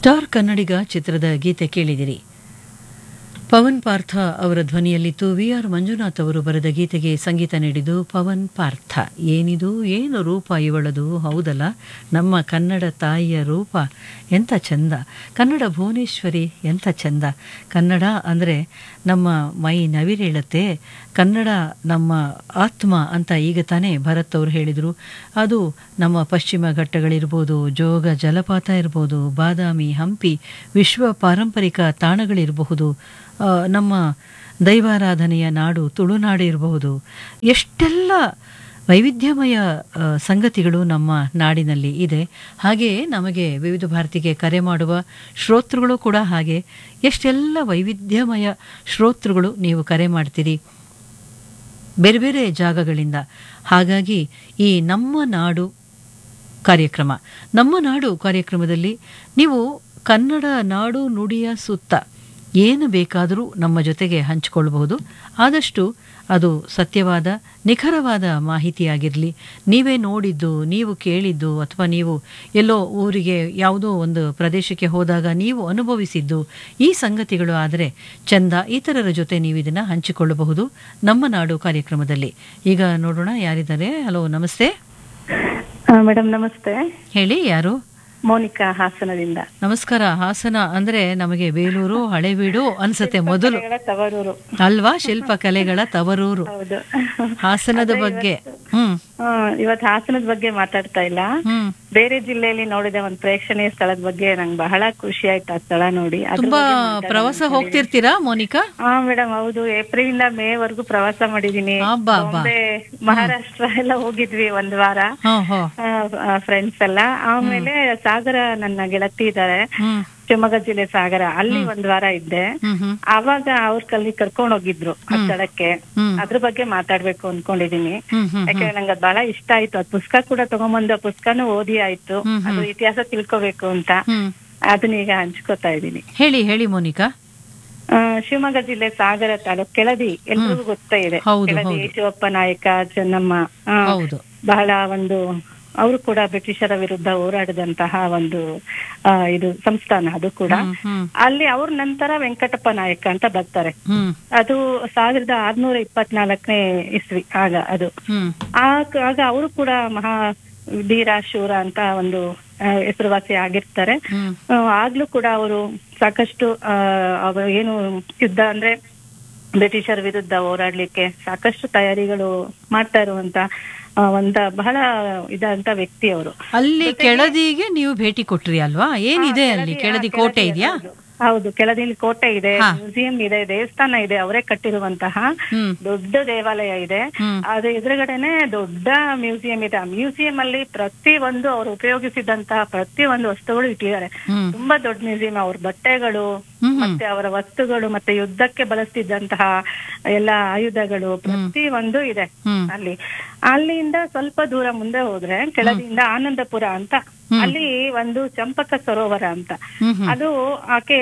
Star ಕನ್ನಡಿಗ ಚಿತ್ರದ ಗೀತೆ ಕೇಳಿದಿರಿ ಪವನ್ ಪಾರ್ಥ ಅವರ ಧ್ವನಿಯಲ್ಲಿತ್ತು ವಿ ಆರ್ ಮಂಜುನಾಥ್ ಅವರು ಬರೆದ ಗೀತೆಗೆ ಸಂಗೀತ ನೀಡಿದ್ದು ಪವನ್ ಪಾರ್ಥ ಏನಿದು ಏನು ರೂಪ ಇವಳದು ಹೌದಲ್ಲ ನಮ್ಮ ಕನ್ನಡ ತಾಯಿಯ ರೂಪ ಎಂಥ ಚಂದ ಕನ್ನಡ ಭುವನೇಶ್ವರಿ ಎಂಥ ಚಂದ ಕನ್ನಡ ಅಂದರೆ ನಮ್ಮ ಮೈ ನವಿರೇಳತ್ತೆ ಕನ್ನಡ ನಮ್ಮ ಆತ್ಮ ಅಂತ ಈಗ ತಾನೇ ಭರತ್ ಅವರು ಹೇಳಿದರು ಅದು ನಮ್ಮ ಪಶ್ಚಿಮ ಘಟ್ಟಗಳಿರ್ಬೋದು ಜೋಗ ಜಲಪಾತ ಇರ್ಬೋದು ಬಾದಾಮಿ ಹಂಪಿ ವಿಶ್ವ ಪಾರಂಪರಿಕ ತಾಣಗಳಿರಬಹುದು ಆ, ನಮ್ಮ ದೈವಾರಾಧನೆಯ ನಾಡು ತುಳುನಾಡು ಇರಬಹುದು ಎಷ್ಟೆಲ್ಲ ವೈವಿಧ್ಯಮಯ ಆ, ಸಂಗತಿಗಳು ನಮ್ಮ ನಾಡಿನಲ್ಲಿ ಇದೆ ಹಾಗೆಯೇ ನಮಗೆ ವಿವಿಧ ಭಾರತಿಗೆ ಕರೆ ಮಾಡುವ ಶ್ರೋತೃಗಳು ಕೂಡ ಹಾಗೆ ಎಷ್ಟೆಲ್ಲ ವೈವಿಧ್ಯಮಯ ಶ್ರೋತೃಗಳು ನೀವು ಕರೆ ಮಾಡ್ತೀರಿ ಬೇರೆ ಬೇರೆ ಜಾಗಗಳಿಂದ ಹಾಗಾಗಿ ಈ ನಮ್ಮ ನಾಡು ಕಾರ್ಯಕ್ರಮ ನಮ್ಮ ನಾಡು ಕಾರ್ಯಕ್ರಮದಲ್ಲಿ ನೀವು ಕನ್ನಡ ನಾಡು ನುಡಿಯ ಸುತ್ತ ಏನು ಬೇಕಾದರೂ ನಮ್ಮ ಜೊತೆಗೆ ಹಂಚಿಕೊಳ್ಳಬಹುದು ಆದಷ್ಟು ಅದು ಸತ್ಯವಾದ ನಿಖರವಾದ ಮಾಹಿತಿಯಾಗಿರಲಿ ನೀವೇ ನೋಡಿದ್ದು ನೀವು ಕೇಳಿದ್ದು ಅಥವಾ ನೀವು ಎಲ್ಲೋ ಊರಿಗೆ ಯಾವುದೋ ಒಂದು ಪ್ರದೇಶಕ್ಕೆ ಹೋದಾಗ ನೀವು ಅನುಭವಿಸಿದ್ದು ಈ ಸಂಗತಿಗಳು ಆದರೆ ಚಂದ ಇತರರ ಜೊತೆ ನೀವು ಇದನ್ನು ಹಂಚಿಕೊಳ್ಳಬಹುದು ನಮ್ಮ ನಾಡು ಕಾರ್ಯಕ್ರಮದಲ್ಲಿ ಈಗ ನೋಡೋಣ ಯಾರಿದ್ದಾರೆ ಹಲೋ ನಮಸ್ತೆ ಮೇಡಮ್ ನಮಸ್ತೆ ಹೇಳಿ ಯಾರು ಮೋನಿಕಾ ಹಾಸನದಿಂದ ನಮಸ್ಕಾರ ಹಾಸನ ಅಂದ್ರೆ ನಮಗೆ ಬೇಲೂರು ಹಳೆಬೀಡು ಅನ್ಸತ್ತೆ ಮೊದಲು ಕಲೆಗಳ ತವರೂರು ಅಲ್ವಾ ಶಿಲ್ಪಕಲೆಗಳ ತವರೂರು ಹೌದು ಹಾಸನದ ಬಗ್ಗೆ ಹ್ಮ್ ಆ, ಇವತ್ತು ಹಾಸನದ ಬಗ್ಗೆ ಮಾತಾಡ್ತಾ ಇಲ್ಲ ಹ್ಮ್ ಬೇರೆ ಜಿಲ್ಲೆಯಲ್ಲಿ ನೋಡಿದ ಒಂದು ಪ್ರೇಕ್ಷಣೀಯ ಸ್ಥಳದ ಬಗ್ಗೆ ನಂಗೆ ಬಹಳ ಖುಷಿ ಆಯ್ತು ಆ ಸ್ಥಳ ನೋಡಿ ಅದ್ರ ತುಂಬಾ ಬಗ್ಗೆ ಮಾತಾಡೋಣ ಪ್ರವಾಸ ಅಂತ ಹೇಳಿ. ಹೋಗ್ತಿರ್ತೀರಾ ಮೋನಿಕಾ ಹಾ ಮೇಡಮ್ ಹೌದು ಏಪ್ರಿಲ್ ಇಂದ ಮೇ ವರೆಗೂ ಪ್ರವಾಸ ಮಾಡಿದೀನಿ ಅಬ್ಬಾ, ಅಬ್ಬಾ. ಬಾಂಬೆ ಮಹಾರಾಷ್ಟ್ರ ಎಲ್ಲ ಹೋಗಿದ್ವಿ ಒಂದ್ ವಾರ ಹೋ ಹೋ ಫ್ರೆಂಡ್ಸ್ ಎಲ್ಲ ಆಮೇಲೆ ಸಾಗರ ನನ್ನ ಗೆಳತಿ ಇದ್ದಾರೆ ಹ್ಮ್ ಶಿವಮೊಗ್ಗ ಜಿಲ್ಲೆ ಸಾಗರ ಅಲ್ಲಿ ಒಂದ್ ವಾರ ಇದ್ದೆ ಹ್ಮ್ ಹ್ಮ್ ಅವಾಗ ಅವ್ರ ಕಲ್ಲಿ ಕರ್ಕೊಂಡ್ ಹೋಗಿದ್ರು ಆ ಸ್ಥಳಕ್ಕೆ ಹ್ಮ್. ಅದ್ರ ಬಗ್ಗೆ ಮಾತಾಡ್ಬೇಕು ಅನ್ಕೊಂಡಿದೀನಿ ಹ್ಮ್ ಹ್ಮ್ ಯಾಕಂದ್ರೆ ನಂಗೆ ಅದ್ ಬಹಳ ಇಷ್ಟ ಆಯ್ತು ಅದ್ ಪುಸ್ತಕ ಕೂಡ ತಗೊಂಬಂದು ಆ ಪುಸ್ತಕನೂ ಓದಿ ಆಯ್ತು ಹ್ಮ್, ಹ್ಮ್. ಅದು ಇತಿಹಾಸ ತಿಳ್ಕೊಬೇಕು ಅಂತ ಹ್ಮ್ ಅದನ್ನ ಈಗ ಹಂಚ್ಕೋತಾ ಇದ್ದೀನಿ ಹೇಳಿ ಹೇಳಿ ಮೋನಿಕಾ ಆ, ಶಿವಮೊಗ್ಗ ಜಿಲ್ಲೆ ಸಾಗರ ತಾಲೂಕ್ ಕೆಳದಿ ಎಲ್ರಿಗೂ ಗೊತ್ತೇ ಇದೆ ಹೌದು, ಕೆಳದಿ ಹೌದು. ಶಿವಪ್ಪ ನಾಯಕ ಚೆನ್ನಮ್ಮ ಆ, ಹೌದು ಬಹಳ ಒಂದು ಅವರು ಕೂಡ ಬ್ರಿಟಿಷರ ವಿರುದ್ಧ ಹೋರಾಡಿದಂತಹ ಒಂದು ಆ, ಇದು ಸಂಸ್ಥಾನ ಅದು ಕೂಡ ಹ್ಮ್ ಹ್ಮ್ ಅಲ್ಲಿ ಅವ್ರ ನಂತರ ವೆಂಕಟಪ್ಪ ನಾಯಕ ಅಂತ ಬರ್ತಾರೆ ಹ್ಮ್ ಅದು ಸಾವಿರದ ಆರ್ನೂರ ಇಪ್ಪತ್ನಾಲ್ಕನೇ ಇಸ್ವಿ ಆಗ ಅದು ಹ್ಮ್ ಆಗ ಆಗ ಅವರು ಕೂಡ ಮಹಾ ಧೀರ ಶೂರ ಅಂತ ಒಂದು ಆ, ಹೆಸರುವಾಸಿ ಆಗಿರ್ತಾರೆ ಹ್ಮ್ ಆ, ಆಗ್ಲೂ ಕೂಡ ಅವರು ಸಾಕಷ್ಟು ಆ, ಅವರು ಏನು ಯುದ್ಧ ಅಂದ್ರೆ ಬ್ರಿಟಿಷರ ವಿರುದ್ಧ ಹೋರಾಡ್ಲಿಕ್ಕೆ ಸಾಕಷ್ಟು ತಯಾರಿಗಳು ಮಾಡ್ತಾ ಇರುವಂತ ಆ, ಒಂದ ಬಹಳ ಇದಂತ ವ್ಯಕ್ತಿ ಅವರು ಅಲ್ಲಿ ಕೆಳದಿಗೆ ನೀವು ಭೇಟಿ ಕೊಟ್ರಿ ಅಲ್ವಾ ಏನಿದೆ ಅಲ್ಲಿ ಕೆಳದಿ ಕೋಟೆ ಇದೆಯಾ ಹೌದು ಕೆಳದಿಲ್ಲಿ ಕೋಟೆ ಇದೆ ಹಾ. ಮ್ಯೂಸಿಯಂ ಇದೆ ದೇವಸ್ಥಾನ ಇದೆ ಅವರೇ ಕಟ್ಟಿರುವಂತಹ ಹ್ಮ್ ದೊಡ್ಡ ದೇವಾಲಯ ಇದೆ ಹ್ಮ್ ಅದ್ರ ಎದುರುಗಡೆನೆ ದೊಡ್ಡ ಮ್ಯೂಸಿಯಂ ಇದೆ ಆ ಮ್ಯೂಸಿಯಂ ಅಲ್ಲಿ ಪ್ರತಿ ಒಂದು ಅವರು ಉಪಯೋಗಿಸಿದಂತಹ ಪ್ರತಿ ಒಂದು ವಸ್ತುಗಳು ಇಟ್ಟಿದ್ದಾರೆ ಹ್ಮ್ ತುಂಬಾ ದೊಡ್ಡ ಮ್ಯೂಸಿಯಂ ಅವ್ರ ಬಟ್ಟೆಗಳು ಹ್ಮ್ ಹ್ಮ್ ಮತ್ತೆ ಅವರ ವಸ್ತುಗಳು ಮತ್ತೆ ಯುದ್ಧಕ್ಕೆ ಬಳಸ್ತಿದ್ದಂತಹ ಎಲ್ಲ ಆಯುಧಗಳು ಪ್ರತಿ ಒಂದು ಇದೆ ಹ್ಮ್ ಅಲ್ಲಿ ಅಲ್ಲಿಂದ ಸ್ವಲ್ಪ ದೂರ ಮುಂದೆ ಹೋದ್ರೆ ಕೆಳದಿಂದ ಆನಂದಪುರ ಅಂತ ಅಲ್ಲಿ ಒಂದು ಚಂಪಕ ಸರೋವರ ಅಂತ ಹ್ಮ್ ಹ್ಮ್ ಅದು ಆಕೆ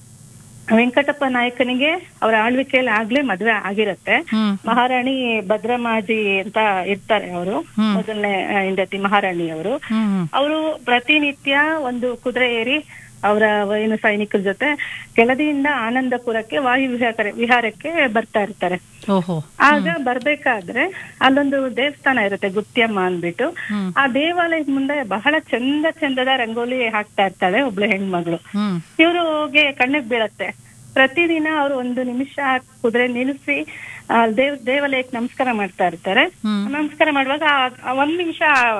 ವೆಂಕಟಪ್ಪ ನಾಯಕನಿಗೆ ಅವರ ಆಳ್ವಿಕೆಯಲ್ಲಿ ಆಗ್ಲೇ ಮದ್ವೆ ಆಗಿರತ್ತೆ ಹ್ಮ್ ಮಹಾರಾಣಿ ಭದ್ರಮಾಜಿ ಅಂತ ಇರ್ತಾರೆ ಅವರು ಹ್ಮ್. ಮೊದಲನೇ ಆ, ಹೆಂಡತಿ ಮಹಾರಾಣಿ ಅವರು ಹ್ಮ್ ಹ್ಮ್ ಅವರು ಪ್ರತಿನಿತ್ಯ ಒಂದು ಕುದುರೆ ಏರಿ ಅವರ ಏನು ಸೈನಿಕರ ಜೊತೆ ಕೆಳದಿಯಿಂದ ಆನಂದಪುರಕ್ಕೆ ವಾಯು ವಿಹಾರ ವಿಹಾರಕ್ಕೆ ಬರ್ತಾ ಇರ್ತಾರೆ ಓಹೋ ಆಗ ಬರ್ಬೇಕಾದ್ರೆ ಅಲ್ಲೊಂದು ದೇವಸ್ಥಾನ ಇರುತ್ತೆ ಗುತ್ಯಮ್ಮ ಅಂದ್ಬಿಟ್ಟು ಹ್ಮ್ ಆ ದೇವಾಲಯದ ಮುಂದೆ ಬಹಳ ಚಂದ ಚಂದದ ರಂಗೋಲಿ ಹಾಕ್ತಾ ಇರ್ತಾಳೆ ಒಬ್ಳು ಹೆಣ್ಮಗಳು ಹ್ಮ್ ಇವ್ರಿಗೆ ಕಣ್ಣಿಗೆ ಬೀಳತ್ತೆ ಪ್ರತಿದಿನ ಅವರು ಒಂದು ನಿಮಿಷ ಕುದುರೆ ನಿಲ್ಲಿಸಿ ಆ, ದೇವ್ ದೇವಾಲಯಕ್ಕೆ ನಮಸ್ಕಾರ ಮಾಡ್ತಾ ಇರ್ತಾರೆ ಹ್ಮ್ ನಮಸ್ಕಾರ ಮಾಡುವಾಗ ಆ- ಆ ಒಂದ್ ನಿಮಿಷ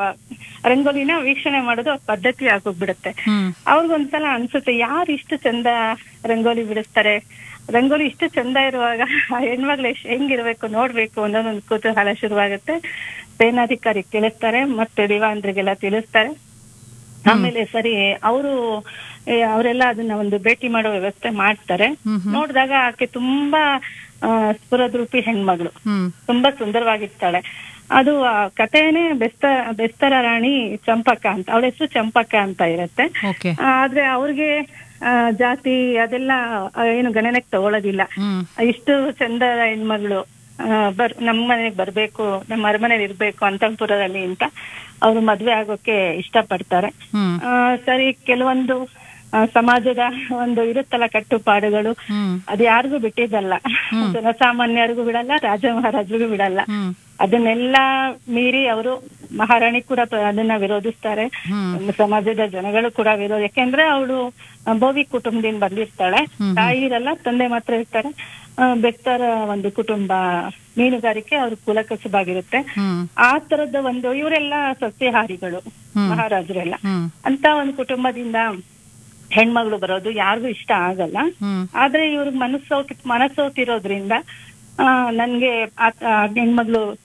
ರಂಗೋಲಿನ ವೀಕ್ಷಣೆ ಮಾಡೋದು ಅವ್ರ ಪದ್ಧತಿ ಆಗೋಗ್ಬಿಡುತ್ತೆ ಹ್ಮ್ ಅವ್ರಿಗೊಂದ್ಸಲ ಅನ್ಸುತ್ತೆ ಯಾರು ಇಷ್ಟು ಚಂದ ರಂಗೋಲಿ ಬಿಡಿಸ್ತಾರೆ ರಂಗೋಲಿ ಇಷ್ಟು ಚಂದ ಇರುವಾಗ ಆ ಹೆಣ್ಮಗ್ಳು ಎಷ್ಟ್ ಹೆಂಗಿರ್ಬೇಕು ನೋಡ್ಬೇಕು ಅನ್ನೋದೊಂದು ಕುತೂಹಲ ಶುರುವಾಗುತ್ತೆ ಸೇನಾಧಿಕಾರಿ ತಿಳಿಸ್ತಾರೆ ಮತ್ತೆ ದಿವಾಂದ್ರಿಗೆಲ್ಲ ತಿಳಿಸ್ತಾರೆ ಆಮೇಲೆ ಸರಿ ಅವರು ಅವರೆಲ್ಲ ಅದನ್ನ ಒಂದು ಭೇಟಿ ಮಾಡೋ ವ್ಯವಸ್ಥೆ ಮಾಡ್ತಾರೆ ಹ್ಮ್ ಹ್ಮ್ ನೋಡಿದಾಗ ಆಕೆ ತುಂಬಾ ಆ, ಸ್ಫುರದ್ರೂಪಿ ಹೆಣ್ಮಗಳು ಹ್ಮ್ ತುಂಬಾ ಸುಂದರವಾಗಿರ್ತಾಳೆ ಅದು ಆ ಕಥೆನೇ ಬೆಸ್ತ ಬೆಸ್ತರ ರಾಣಿ ಚಂಪಕ ಅಂತ ಅವಳ ಹೆಸರು ಚಂಪಕ ಅಂತ ಇರತ್ತೆ ಓಕೆ ಆ, ಆದ್ರೆ ಅವ್ರಿಗೆ ಆ, ಜಾತಿ ಅದೆಲ್ಲ ಆ, ಏನು ಗಣನೆಗೆ ತಗೊಳ್ಳೋದಿಲ್ಲ ಹ್ಮ್ ಇಷ್ಟು ಚಂದದ ಹೆಣ್ಮಗಳು ಆ, ಬರ್ ನಮ್ಮ ಮನೆಗೆ ಬರ್ಬೇಕು ನಮ್ಮ ಅರಮನೆಯಲ್ಲಿ ಇರ್ಬೇಕು ಅಂತಂಪುರದಲ್ಲಿ ಅಂತ ಅವ್ರು ಮದ್ವೆ ಆಗೋಕೆ ಇಷ್ಟಪಡ್ತಾರೆ ಹ್ಮ್ ಆ, ಸರಿ ಕೆಲವೊಂದು ಆ, ಸಮಾಜದ ಒಂದು ಇರುತ್ತಲ್ಲ ಕಟ್ಟುಪಾಡುಗಳು ಹ್ಮ್ ಅದು ಯಾರಿಗೂ ಬಿಟ್ಟಿದ್ದಲ್ಲ ಜನಸಾಮಾನ್ಯರಿಗೂ ಬಿಡಲ್ಲ ರಾಜ ಮಹಾರಾಜರಿಗೂ ಬಿಡಲ್ಲ ಹ್ಮ್ ಅದನ್ನೆಲ್ಲ ಮೀರಿ ಅವರು ಮಹಾರಾಣಿ ಕೂಡ ಪ- ಅದನ್ನ ವಿರೋಧಿಸ್ತಾರೆ ಹ್ಮ್ ನಮ್ಮ ಸಮಾಜದ ಜನಗಳು ಕೂಡ ವಿರೋಧ ಯಾಕೆಂದ್ರೆ ಅವಳು ಬೋವಿ ಕುಟುಂಬದಿಂದ ಬಂದಿರ್ತಾಳೆ ಹ್ಮ್. ತಾಯಿ ಇರಲ್ಲ ತಂದೆ ಮಾತ್ರ ಇರ್ತಾರೆ ಆ, ಬೆಕ್ತರ ಒಂದು ಕುಟುಂಬ ಮೀನುಗಾರಿಕೆ ಅವ್ರ ಕುಲಕಸುಬಾಗಿರುತ್ತೆ ಹ್ಮ್ ಆ ತರದ ಒಂದು ಇವರೆಲ್ಲ ಸಸ್ಯಹಾರಿಗಳು ಹ್ಮ್. ಮಹಾರಾಜರೆಲ್ಲ ಹ್ಮ್ ಅಂತ ಒಂದು ಕುಟುಂಬದಿಂದ ಹೆಣ್ಮಗಳು ಬರೋದು ಯಾರಿಗೂ ಇಷ್ಟ ಆಗಲ್ಲ ಹ್ಮ್ ಆದ್ರೆ ಇವ್ರಿಗೆ ಮನಸ್ಸೋತಿ ಮನಸ್ಸೋತಿರೋದ್ರಿಂದ ಆ, ನನ್ಗೆ ಆ- ಆ ಹೆಣ್ಮಗ್ಳು